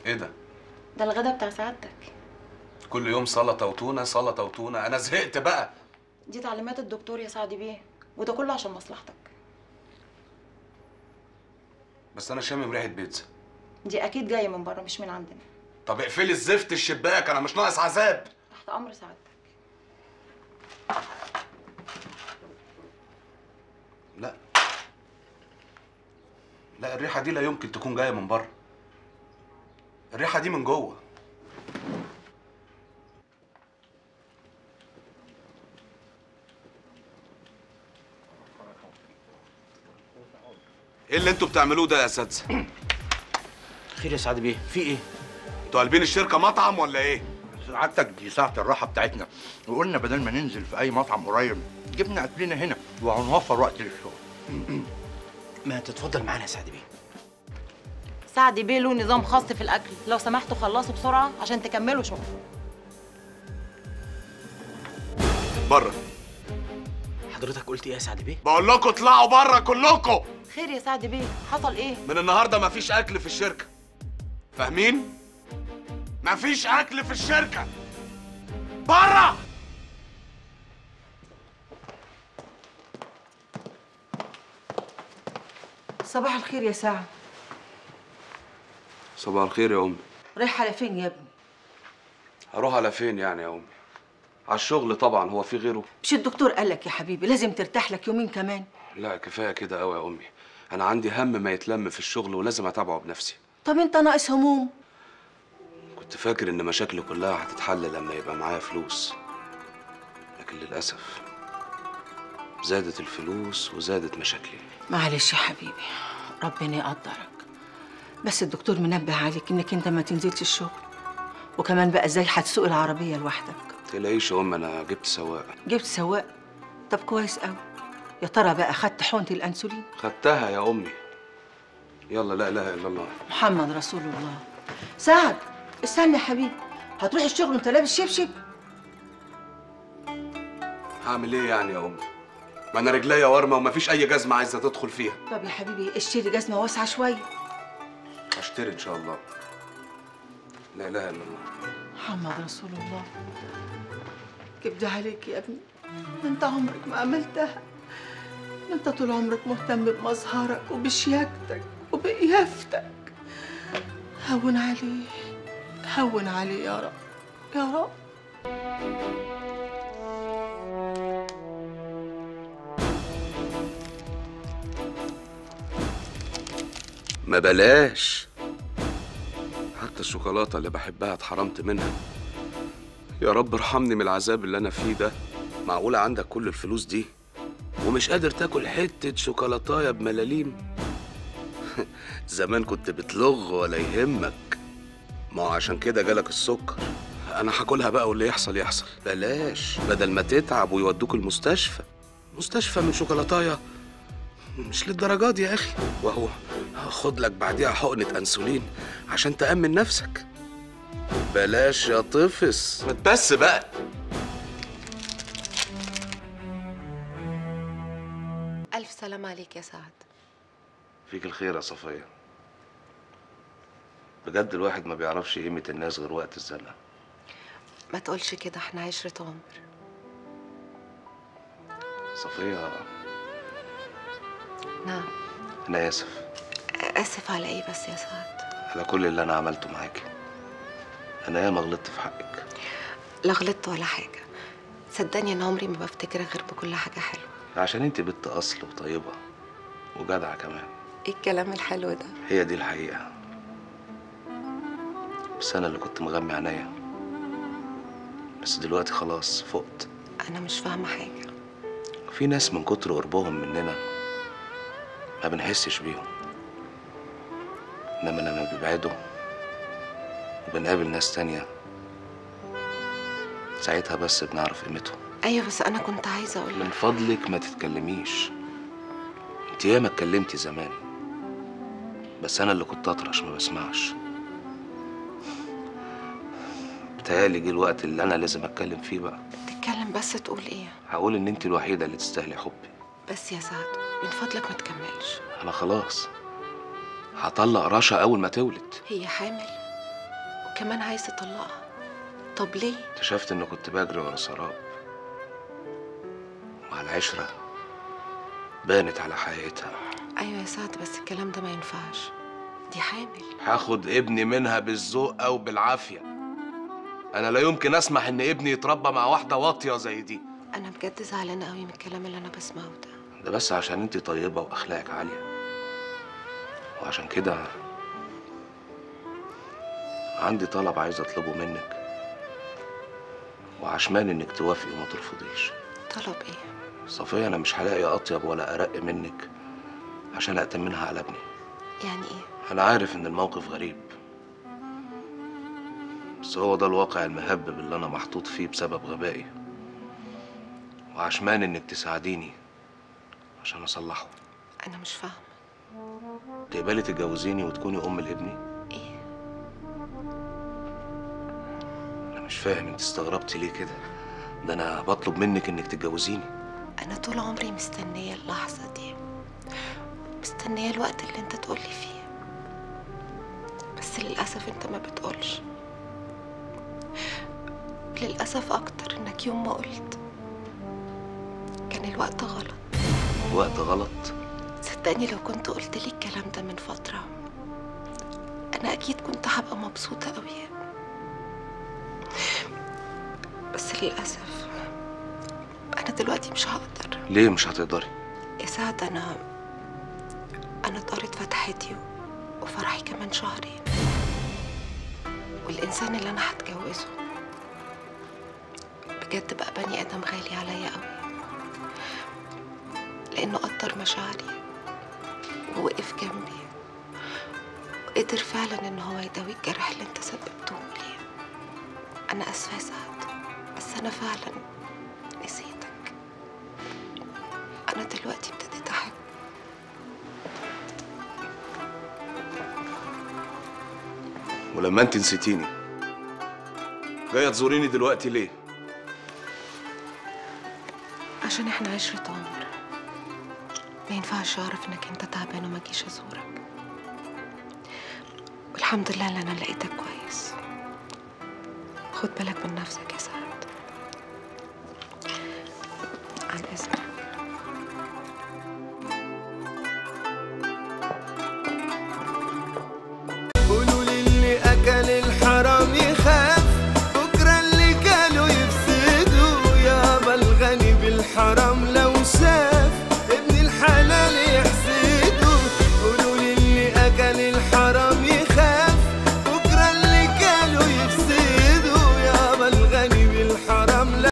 ايه ده ده الغدا بتاع سعادتك كل يوم سلطه وتونه سلطه وتونه انا زهقت بقى دي تعليمات الدكتور يا سعد بيه وده كله عشان مصلحتك بس انا شامم ريحه بيتزا دي اكيد جايه من بره مش من عندنا طب اقفلي الزفت الشباك انا مش ناقص عذاب تحت امر سعادتك لا لا الريحه دي لا يمكن تكون جايه من بره الريحه دي من جوه ايه اللي انتوا بتعملوه ده يا اساتذه خير يا سعد بيه في ايه انتوا قلبين الشركه مطعم ولا ايه سعادتك دي ساعة الراحة بتاعتنا وقلنا بدل ما ننزل في أي مطعم قريب جبنا أكلنا هنا وهنوفر وقت للشغل ما تتفضل معانا يا سعد بيه سعد بيه له نظام خاص في الاكل لو سمحتوا خلصوا بسرعه عشان تكملوا شغل بره حضرتك قلت ايه يا سعد بيه بقول لكم اطلعوا بره كلكم خير يا سعد بيه حصل ايه من النهارده مفيش اكل في الشركه فاهمين مفيش اكل في الشركه بره صباح الخير يا سعد صباح الخير يا امي رايح على فين يا ابني هروح على فين يعني يا امي على الشغل طبعا هو في غيره مش الدكتور قال لك يا حبيبي لازم ترتاح لك يومين كمان لا كفايه كده قوي يا امي انا عندي هم ما يتلم في الشغل ولازم اتابعه بنفسي طب انت ناقص هموم كنت فاكر ان مشاكلي كلها هتتحل لما يبقى معايا فلوس لكن للاسف زادت الفلوس وزادت مشاكلي معلش يا حبيبي ربنا يقدرك بس الدكتور منبه عليك انك انت ما تنزلش الشغل وكمان بقى ازاي هتسوق العربيه لوحدك تلاقيش يا ام انا جبت سواق جبت سواق طب كويس قوي يا ترى بقى خدت حقنه الانسولين خدتها يا امي يلا لا اله الا الله محمد رسول الله سعد استنى يا حبيبي هتروح الشغل وانت لابس شبشب هعمل ايه يعني يا امي ما انا رجليا ورمه ومفيش اي جزمه عايزه تدخل فيها طب يا حبيبي اشتري جزمه واسعه شويه هشتري ان شاء الله لا اله الا الله محمد رسول الله كبد عليك يا ابني انت عمرك ما عملتها انت طول عمرك مهتم بمظهرك وبشياكتك وبقيافتك هون عليه هون عليه يا رب يا رب ما بلاش حتى الشوكولاته اللي بحبها اتحرمت منها يا رب ارحمني من العذاب اللي انا فيه ده معقوله عندك كل الفلوس دي ومش قادر تاكل حته شوكولاتايه بملاليم زمان كنت بتلغ ولا يهمك ما هو عشان كده جالك السكر انا هاكلها بقى واللي يحصل يحصل بلاش بدل ما تتعب ويودوك المستشفى مستشفى من شوكولاتايه مش للدرجات دي يا اخي وهو خد لك بعديها حقنه انسولين عشان تامن نفسك بلاش يا طفس ما تبس بقى ألف سلام عليك يا سعد فيك الخير يا صفية بجد الواحد ما بيعرفش قيمة الناس غير وقت الزنقة ما تقولش كده احنا عشرة عمر صفية نعم أنا آسف آسف على إيه بس يا سعد على كل اللي أنا عملته معاكي أنا ياما غلطت في حقك لا غلطت ولا حاجة صدقني أنا عمري ما بفتكرك غير بكل حاجة حلوة عشان أنت بنت أصل وطيبة وجدعة كمان إيه الكلام الحلو ده هي دي الحقيقة بس أنا اللي كنت مغمي عينيا بس دلوقتي خلاص فقت أنا مش فاهمة حاجة في ناس من كتر قربهم مننا ما بنحسش بيهم انما لما بيبعدوا وبنقابل ناس تانية ساعتها بس بنعرف قيمتهم أيوة بس أنا كنت عايزة أقول من فضلك ما تتكلميش انت ياما اتكلمتي زمان بس انا اللي كنت اطرش ما بسمعش بتهيألي جه الوقت اللي انا لازم اتكلم فيه بقى تتكلم بس تقول إيه هقول ان انت الوحيده اللي تستاهلي حبي بس يا سعد من فضلك ما تكملش انا خلاص هطلق رشا اول ما تولد هي حامل كمان عايز تطلقها طب ليه اكتشفت اني كنت بجري ورا سراب ومع العشرة بانت على حقيقتها ايوه يا سعد بس الكلام ده ما ينفعش دي حامل هاخد ابني منها بالذوق او بالعافية انا لا يمكن اسمح ان ابني يتربى مع واحدة واطية زي دي انا بجد زعلانه قوي من الكلام اللي انا بسمعه ده ده بس عشان انت طيبة واخلاقك عالية وعشان كده عندي طلب عايز اطلبه منك وعشمان انك توافقي وما ترفضيش طلب ايه صفية انا مش هلاقي اطيب ولا ارق منك عشان اتمنها على ابني يعني ايه انا عارف ان الموقف غريب بس هو ده الواقع المهبب اللي انا محطوط فيه بسبب غبائي وعشمان انك تساعديني عشان اصلحه انا مش فاهمه تقبلي تتجوزيني وتكوني ام لابني ايه انا مش فاهم انت استغربتي ليه كده ده انا بطلب منك انك تتجوزيني انا طول عمري مستنيه اللحظه دي مستنيه الوقت اللي انت تقولي فيه بس للاسف انت ما بتقولش للاسف اكتر انك يوم ما قلت كان الوقت غلط وقت غلط صدقني لو كنت قلت لي الكلام ده من فتره انا اكيد كنت هبقى مبسوطه قوي بس للاسف انا دلوقتي مش هقدر ليه مش هتقدري يا سعد انا انا طارت فتحتي وفرحي كمان شهرين والانسان اللي انا هتجوزه بجد بقى بني ادم غالي عليا قوي لانه قدر مشاعري ووقف جنبي وقدر فعلا ان هو يداوي الجرح اللي انت سببته لي انا اسفه يا سعد بس انا فعلا نسيتك انا دلوقتي ابتديت احب ولما انت نسيتيني جايه تزوريني دلوقتي ليه عشان احنا عشرة عمر ما ينفعش اعرف انك انت تعبان وما اجيش ازورك والحمد لله ان انا لقيتك كويس خد بالك من نفسك يا سعد عن اذنك